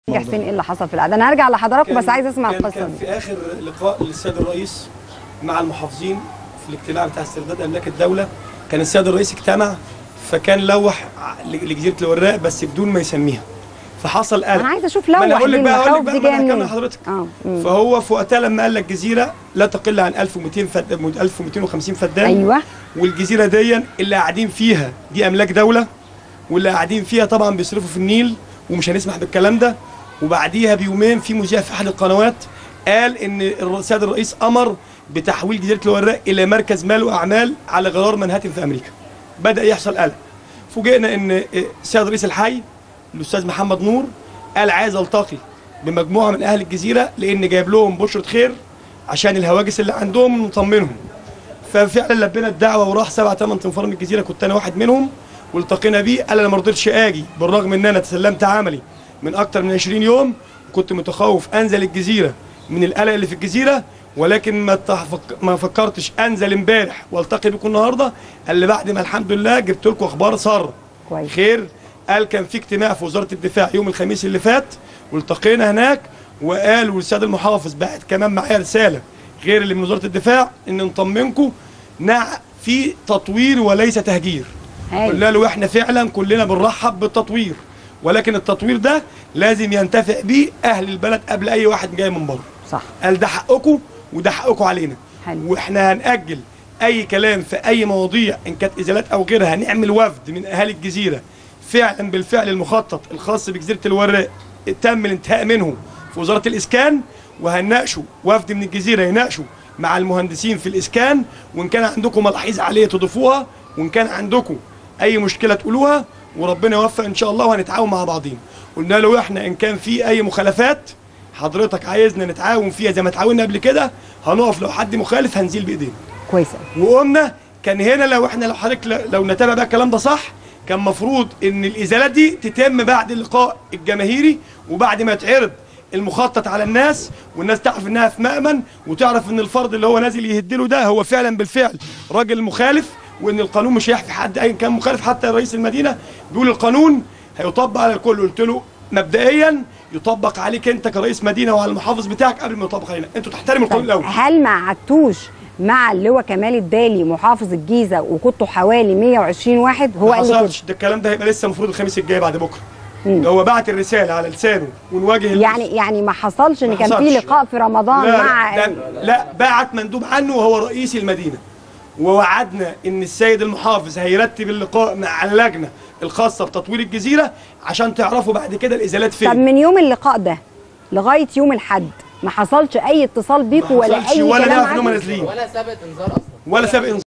نجح فين ايه اللي حصل في القعده انا هرجع لحضراتكم بس كان- عايز اسمع كان- القصه كان دي في اخر لقاء للسيد الرئيس مع المحافظين في الاجتماع بتاع استرداد املاك الدوله كان السيد الرئيس اجتمع فكان لوح ع- لجزيره الوراق بس بدون ما يسميها فحصل قلق انا عايزه اشوف ما لوح انا هقول لك دي بقى هقول لك المخاوف بقى دي ما جايه انا هكمل منين حضرتك اه مم. فهو في وقتها لما قال لك جزيره لا تقل عن 1200 فد 1250 فدان ايوه والجزيره دي اللي قاعدين فيها دي املاك دوله واللي قاعدين فيها طبعا بيصرفوا في النيل ومش هنسمح بالكلام ده وبعديها بيومين في مذيع في احد القنوات قال ان السيد الرئيس امر بتحويل جزيره الوراق الى مركز مال واعمال على غرار منهاتن في امريكا بدا يحصل قلق فوجئنا ان السيد رئيس الحي الاستاذ محمد نور قال عايز التقي بمجموعه من اهل الجزيره لان جايب لهم بشره خير عشان الهواجس اللي عندهم نطمنهم ففعلا لبينا الدعوه وراح سبع ثمان تنفار من الجزيره كنت انا واحد منهم والتقينا بيه قال انا ما رضيتش اجي بالرغم ان انا تسلمت عملي من اكتر من 20 يوم كنت متخوف انزل الجزيره من القلق اللي في الجزيره ولكن ما تفك... ما فكرتش انزل امبارح والتقي بكم النهارده قال لي بعد ما الحمد لله جبت لكم اخبار ساره كويس خير قال كان في اجتماع في وزاره الدفاع يوم الخميس اللي فات والتقينا هناك وقال والسيد المحافظ بعت كمان معايا رساله غير اللي من وزاره الدفاع ان نطمنكم نع في تطوير وليس تهجير هاي. قلنا له احنا فعلا كلنا بنرحب بالتطوير ولكن التطوير ده لازم ينتفع بيه اهل البلد قبل اي واحد جاي من بره صح قال ده حقكم وده حقكم علينا حلو. واحنا هنأجل اي كلام في اي مواضيع ان كانت ازالات او غيرها هنعمل وفد من اهالي الجزيره فعلا بالفعل المخطط الخاص بجزيره الوراق تم الانتهاء منه في وزاره الاسكان وهنناقشه وفد من الجزيره يناقشوا مع المهندسين في الاسكان وان كان عندكم ملاحظ عليه تضيفوها وان كان عندكم اي مشكله تقولوها وربنا يوفق ان شاء الله وهنتعاون مع بعضين قلنا له احنا ان كان في اي مخالفات حضرتك عايزنا نتعاون فيها زي ما اتعاوننا قبل كده هنقف لو حد مخالف هنزيل بايدينا كويس أوي. وقمنا كان هنا لو احنا لو حضرتك ل- لو نتابع بقى الكلام ده صح كان مفروض ان الازالات دي تتم بعد اللقاء الجماهيري وبعد ما يتعرض المخطط على الناس والناس تعرف انها في مأمن وتعرف ان الفرد اللي هو نازل يهدله ده هو فعلا بالفعل راجل مخالف وان القانون مش هيحفي حد ايا كان مخالف حتى رئيس المدينه بيقول القانون هيطبق على الكل قلت له مبدئيا يطبق عليك انت كرئيس مدينه وعلى المحافظ بتاعك قبل ما يطبق علينا انتوا تحترموا القانون طيب الاول هل ما قعدتوش مع اللواء كمال الدالي محافظ الجيزه وكنتوا حوالي 120 واحد هو ما قال لي كده حصلش ده الكلام ده هيبقى لسه المفروض الخميس الجاي بعد بكره ده هو بعت الرساله على لسانه ونواجه ال- يعني يعني ما حصلش ان ما كان في حصلش. لقاء في رمضان لا مع لا, لا, لا بعت مندوب عنه وهو رئيس المدينه ووعدنا ان السيد المحافظ هيرتب اللقاء مع اللجنه الخاصه بتطوير الجزيره عشان تعرفوا بعد كده الازالات طب فين من يوم اللقاء ده لغايه يوم الحد ما حصلش اي اتصال بيكوا ما ولا حصلش اي ولا كلام نعرف ان هم عنه؟ نازلين ولا ثابت انذار اصلا ولا سابق